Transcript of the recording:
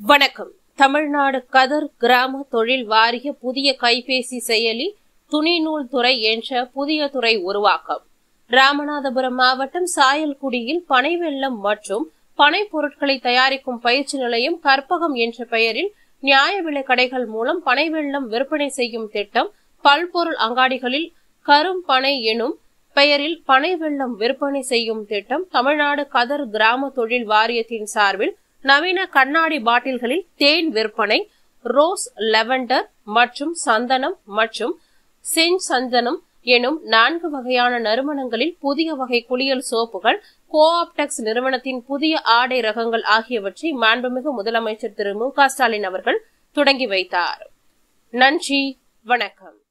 வணக்கம் தமிழ்நாடு கதர் கிராம தொழில் வாரிய புதிய கைபேசி செயலி துணிநூல் துறை என்ற புதிய துறை உருவாக்கம் ராமநாதபுரம் மாவட்டம் சாயல்குடியில் பனை வெள்ளம் மற்றும் பனை பொருட்களை தயாரிக்கும் பயிற்சி நிலையம் கற்பகம் என்ற பெயரில் நியாய விலை கடைகள் மூலம் பனை வெள்ளம் விற்பனை செய்யும் திட்டம் பல்பொருள் அங்காடிகளில் கரும் பனை எனும் பெயரில் பனை வெள்ளம் விற்பனை செய்யும் திட்டம் தமிழ்நாடு கதர் கிராம தொழில் வாரியத்தின் சார்பில் நவீன கண்ணாடி பாட்டில்களில் தேன் விற்பனை ரோஸ் லெவண்டர் மற்றும் சந்தனம் மற்றும் செஞ் சந்தனம் எனும் நான்கு வகையான நறுமணங்களில் புதிய வகை குளியல் சோப்புகள் கோஆப்டெக்ஸ் நிறுவனத்தின் புதிய ஆடை ரகங்கள் ஆகியவற்றை மாண்புமிகு முதலமைச்சர் திரு மு க ஸ்டாலின் அவர்கள் தொடங்கி வைத்தார் நன்றி வணக்கம்